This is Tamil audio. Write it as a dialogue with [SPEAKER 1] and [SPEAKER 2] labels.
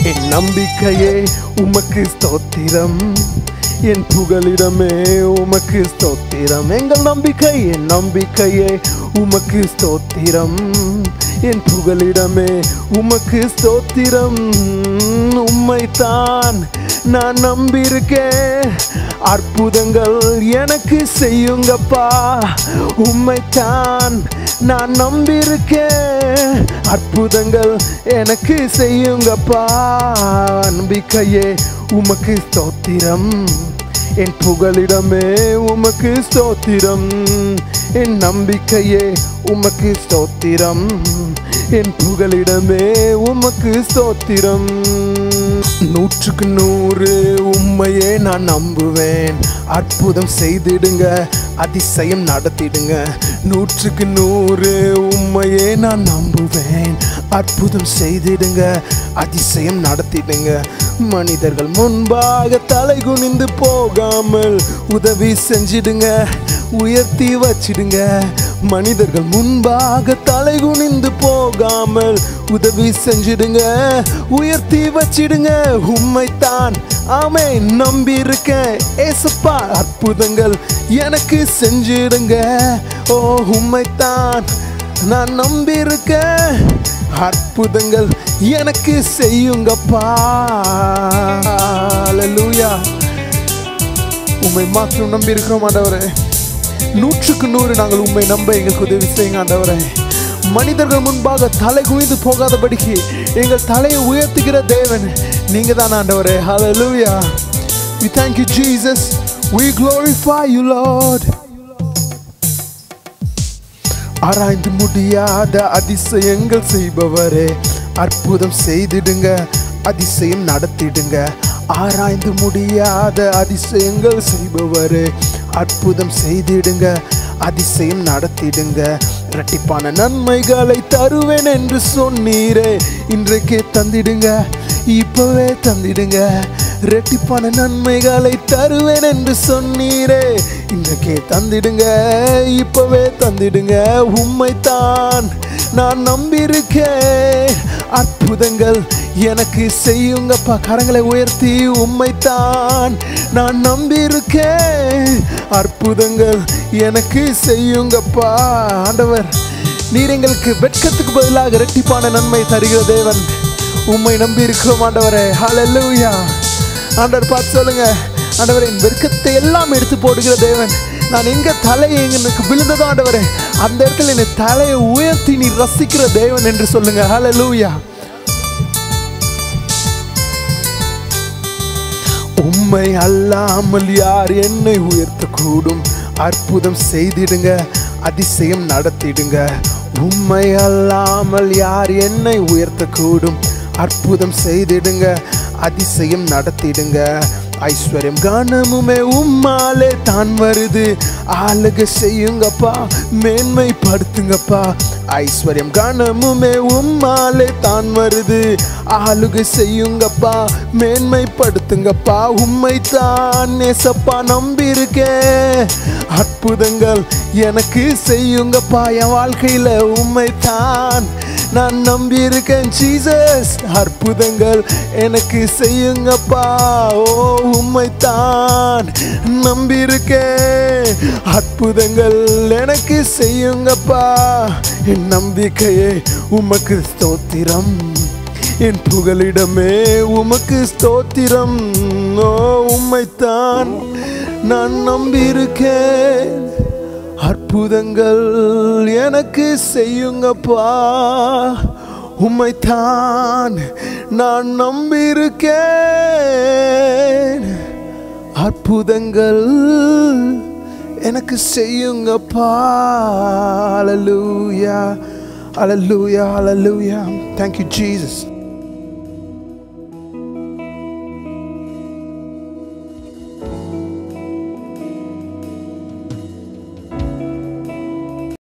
[SPEAKER 1] என் நம்பிக்கையே உமக்கு ஸ்தோத்திரம் என் புகலிடமே உமக்கு ஸ்தோத்திரம் எங்கள் நம்பிக்கை என் நம்பிக்கையே உமக்கு ஸ்தோத்திரம் என் புகலிடமே உமக்கு ஸ்தோத்திரம் உம்மைத்தான் நான் நம்பியிருக்கேன் அற்புதங்கள் எனக்கு செய்யுங்கப்பா உம்மைத்தான் நான் நம்பியிருக்கேன் அற்புதங்கள் எனக்கு செய்யுங்கப்பா நம்பிக்கையே உமக்கு ஸ்தோத்திரம் என் புகலிடமே உமக்கு ஸ்தோத்திரம் என் நம்பிக்கையே உமக்கு ஸ்தோத்திரம் என் புகலிடமே உமக்கு ஸ்தோத்திரம் நூற்றுக்கு நூறு உண்மையே நான் நம்புவேன் அற்புதம் செய்திடுங்க அதிசயம் நடத்திடுங்க நூற்றுக்கு நூறு உண்மையே நான் நம்புவேன் அற்புதம் செய்திடுங்க அதிசயம் நடத்திடுங்க மனிதர்கள் முன்பாக தலை குனிந்து போகாமல் உதவி செஞ்சிடுங்க உயர்த்தி வச்சிடுங்க மனிதர்கள் முன்பாக தலை குனிந்து போகாமல் உதவி செஞ்சிடுங்க உயர்த்தி வச்சிடுங்க உம்மைத்தான் ஆமே நம்பி இருக்கேன் ஏசப்பா அற்புதங்கள் எனக்கு செஞ்சிடுங்க ஓ உம்மைத்தான் நான் நம்பி இருக்கேன் அற்புதங்கள் எனக்கு செய்யுங்கப்பா அல்லேலூயா உம்மை மாத்திரம் நம்பி இருக்கிறோம் ஆண்டவரே நூற்றுக்கு நூறு நாங்கள் உண்மை நம்ப எங்களுக்கு உதவி செய்யுங்க ஆண்டவரே மனிதர்கள் முன்பாக தலை குனிந்து போகாதபடிக்கு எங்கள் தலையை உயர்த்துகிற தேவன் நீங்க தான் ஆண்டவரே ஹalleluya we thank you jesus we glorify you lord ஆராய்ந்து முடியாத அதிசயங்கள் செய்பவரே அற்புதம் செய்திடுங்க அதிசயம் நடத்திடுங்க ஆராய்ந்து முடியாத அதிசயங்கள் செய்பவரே அற்புதம் செய்திடுங்க அதிசயம் நடத்திடுங்க இரட்டிப்பான நன்மைகளை தருவேன் என்று சொன்னீரே இன்றைக்கே தந்திடுங்க இப்பவே தந்திடுங்க ரெட்டிப்பான நன்மைகளை தருவேன் என்று சொன்னீரே இன்றைக்கே தந்திடுங்க இப்பவே தந்திடுங்க உம்மைத்தான் நான் நம்பியிருக்கேன் அற்புதங்கள் எனக்கு செய்யுங்கப்பா கரங்களை உயர்த்தி உம்மைத்தான் நான் நம்பியிருக்கேன் அற்புதங்கள் எனக்கு செய்யுங்கப்பா ஆண்டவர் நீர் எங்களுக்கு வெட்கத்துக்கு பதிலாக இரட்டிப்பான நன்மை தருகிற தேவன் உம்மை நம்பி இருக்கிறோம் ஆண்டவரே ஹalleluya ஆண்டவர் பார்த்து சொல்லுங்க ஆண்டவரே என் வெட்கத்தை எல்லாம் எடுத்து போடுகிற தேவன் நான் எங்க தலையை எனக்கு விழுந்ததோ ஆண்டவரே அந்த இடத்துல என் தலையை உயர்த்தி நீ ரசிக்கிற தேவன் என்று சொல்லுங்க ஹalleluya உம்மை அல்லாமல் யார் என்னை உயர்த்தக்கூடும் அற்புதம் செய்திடுங்க அதிசயம் நடத்திடுங்க உம்மை அல்லாமல் யார் என்னை உயர்த்தக்கூடும் அற்புதம் செய்திடுங்க அதிசயம் நடத்திடுங்க ஐஸ்வர்யம் கனமுமே உம்மாலே தான் வருது ஆளுக செய்யுங்கப்பா மேன்மைப்படுத்துங்கப்பா ஐஸ்வர்யம் கனமுமே உம்மாலே தான் வருது ஆளுக செய்யுங்கப்பா மேன்மைப்படுத்துங்கப்பா உம்மை தான் நேசப்பா நம்பியிருக்கேன் அற்புதங்கள் எனக்கு செய்யுங்கப்பா என் வாழ்க்கையில உம்மை தான் நான் நம்பியிருக்கேன் ஜீசஸ் அற்புதங்கள் எனக்கு செய்யுங்கப்பா ஓ உம்மைத்தான் நம்பியிருக்கேன் அற்புதங்கள் எனக்கு செய்யுங்கப்பா என் நம்பிக்கையே உமக்கு ஸ்தோத்திரம் என் புகலிடமே உமக்கு ஸ்தோத்திரம் ஓ உம்மைத்தான் நான் நம்பியிருக்கேன் அற்புதங்கள் எனக்கு செய்யுங்கப்பா உம்மைத்தான் நான் நம்பியிருக்கேன் அற்புதங்கள் எனக்கு செய்யுங்கப்பா அலலூயா அலலூயா அலலூயா தேங்க்யூ ஜீசஸ்